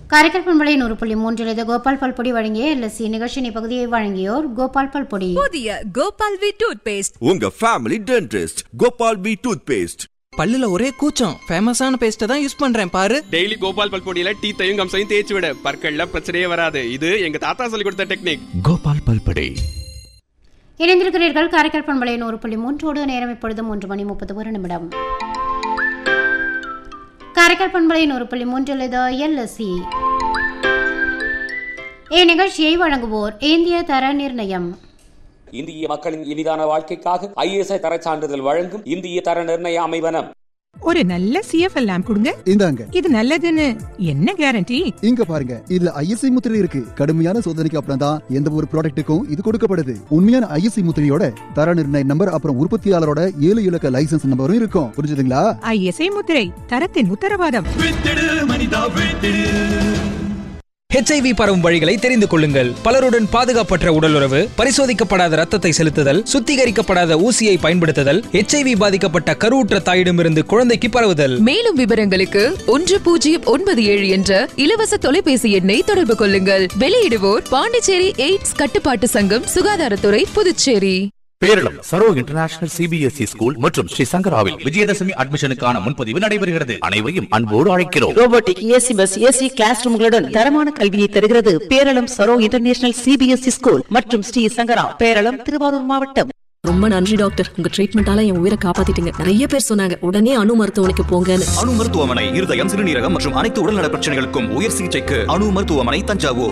காரைக்கால் பண்பலை நூறு புள்ளி மூன்றில் இது கோபால் பல்பொடி வழங்கிய எல்எஸ்சி நிகழ்ச்சியின் இப்பகுதியை வழங்கியோர் கோபால் பல்பொடி புதிய கோபால் வி டூத் பேஸ்ட் உங்க family dentist Gopal P toothpaste பல்லுல ஒரே கூச்சம் ஃபேமஸான பேஸ்ட்டை தான் யூஸ் பண்றேன் பாரு டெய்லி கோபால் பல்பொடியில டீத்தையும் கம்சையும் தேய்ச்சி விட பற்கள்ல பிரச்சனையே வராது இது எங்க தாத்தா சொல்லி கொடுத்த டெக்னிக் கோபால் பல்படை இணைந்திருக்கிறீர்கள் காரைக்கால் பண்பலை நூறு புள்ளி மூன்றோடு நேரம் இப்பொழுது மூன்று மணி முப்பது ஒரு நிமிடம் காரைக்கால் பண்பலை நூறு புள்ளி மூன்றில் இது எல்எஸ்சி இந்நிகழ்ச்சியை வழங்குவோர் இந்திய தர நிர்ணயம் இந்திய மக்களின் இனிதான வாழ்க்கைக்காக ஐஎஸ்ஐ தரச் சான்றிதழ் வழங்கும் இந்திய தர நிர்ணய அமைவனம் ஒரு நல்ல சிஎஃப்எல் லேம்ப் கொடுங்க இந்தாங்க இது நல்லதுன்னு என்ன கேரண்டி இங்க பாருங்க இதுல ஐஎஸ்ஐ முத்திரை இருக்கு கடுமையான சோதனைக்கு அப்புறம் தான் எந்த ஒரு ப்ராடக்ட்டுக்கும் இது கொடுக்கப்படுது உண்மையான ஐஎஸ்ஐ முத்திரையோட தர நிர்ணய நம்பர் அப்புறம் உற்பத்தியாளரோட ஏழு இலக்க லைசன்ஸ் நம்பரும் இருக்கும் புரிஞ்சுதுங்களா ஐஎஸ்ஐ முத்திரை தரத்தின் உத்தரவாதம் ஹெச்ஐவி பரவும் வழிகளை தெரிந்து கொள்ளுங்கள் பலருடன் பாதுகாப்பற்ற உடலுறவு பரிசோதிக்கப்படாத ரத்தத்தை செலுத்துதல் சுத்திகரிக்கப்படாத ஊசியை பயன்படுத்துதல் ஹெச்ஐவி பாதிக்கப்பட்ட கருவுற்ற தாயிடமிருந்து குழந்தைக்கு பரவுதல் மேலும் விவரங்களுக்கு ஒன்று பூஜ்ஜியம் ஒன்பது ஏழு என்ற இலவச தொலைபேசி எண்ணை தொடர்பு கொள்ளுங்கள் வெளியிடுவோர் பாண்டிச்சேரி எய்ட்ஸ் கட்டுப்பாட்டு சங்கம் சுகாதாரத்துறை Puducherry Peralam Saro international CBSE school மற்றும் ஸ்ரீ சங்கராவில் விஜயதசமி அட்மிஷனுக்கான முன்பதிவு நடைபெறுகிறது அனைவரையும் அன்போடு அழைக்கிறோம் robotic AC bus AC class ரூம்களுடன் தரமான கல்வியை தருகிறது Peralam Saro international CBSE school மற்றும் ஸ்ரீ சங்கரா பேரளம் திருவாரூர் மாவட்டம் ரொம்ப நன்றி டாக்டர் உங்க ட்ரீட்மெண்டால என் உயிரை காப்பாத்திட்டீங்க நிறைய பேர் சொன்னாங்க உடனே அணு மருத்துவமனைக்கு போங்கன்னு அணு மருத்துவமனை இருதயம் சிறுநீரகம் மற்றும் அனைத்து உடல்நல பிரச்சனைகளுக்கும் உயர் சிகிச்சைக்கு அணு மருத்துவமனை தஞ்சாவூர்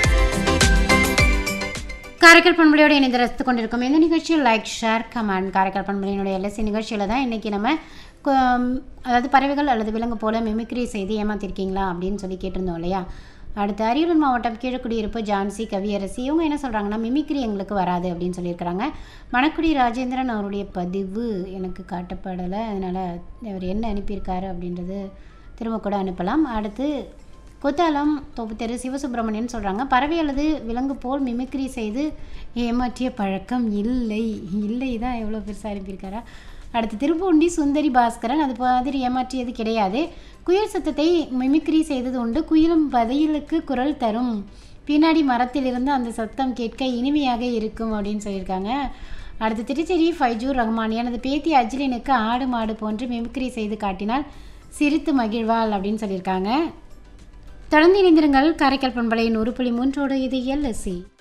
காரைக்கால் பண்பலையோடு இணைந்து ரசித்துக் கொண்டிருக்கும் இந்த நிகழ்ச்சியில் லைக் ஷேர் கமெண்ட் காரைக்கால் பண்பலையினுடைய எல்எஸ்சி நிகழ்ச்சியில் தான் இன்றைக்கி நம்ம கு- அதாவது பறவைகள் அல்லது விலங்கு போல மிமிக்ரி செய்து ஏமாத்திருக்கீங்களா அப்படின்னு சொல்லி கேட்டிருந்தோம் இல்லையா அடுத்து அரியலூர் மாவட்டம் கீழக்குடியிருப்பு ஜான்சி கவியரசி இவங்க என்ன சொல்கிறாங்கன்னா மிமிக்ரி எங்களுக்கு வராது அப்படின்னு சொல்லியிருக்கிறாங்க மணக்குடி ராஜேந்திரன் அவருடைய பதிவு எனக்கு காட்டப்படலை அதனால் அவர் என்ன அனுப்பியிருக்காரு அப்படின்றது திரும்ப கூட அனுப்பலாம் அடுத்து குத்தாலம் தோப்பு தெரு சிவசுப்பிரமணியன் சொல்கிறாங்க பறவை அல்லது விலங்கு போல் மிமிக்ரி செய்து ஏமாற்றிய பழக்கம் இல்லை இல்லை தான் எவ்வளோ பெருசாக அனுப்பியிருக்காரா அடுத்து திருப்பூண்டி சுந்தரி பாஸ்கரன் அது மாதிரி ஏமாற்றியது கிடையாது குயில் சத்தத்தை மிமிக்ரி செய்தது உண்டு குயிலும் பதிலுக்கு குரல் தரும் பின்னாடி மரத்திலிருந்து அந்த சத்தம் கேட்க இனிமையாக இருக்கும் அப்படின்னு சொல்லியிருக்காங்க அடுத்து திருச்சேரி ஃபைஜூர் ரஹ்மான் எனது பேத்தி அஜ்லினுக்கு ஆடு மாடு போன்று மிமிக்ரி செய்து காட்டினால் சிரித்து மகிழ்வாள் அப்படின்னு சொல்லியிருக்காங்க தொடர்ந்து இணைந்திருங்கள் காரைக்கால் பண்பலையின் ஒரு புள்ளி மூன்றோடு இது எல்எஸ்சி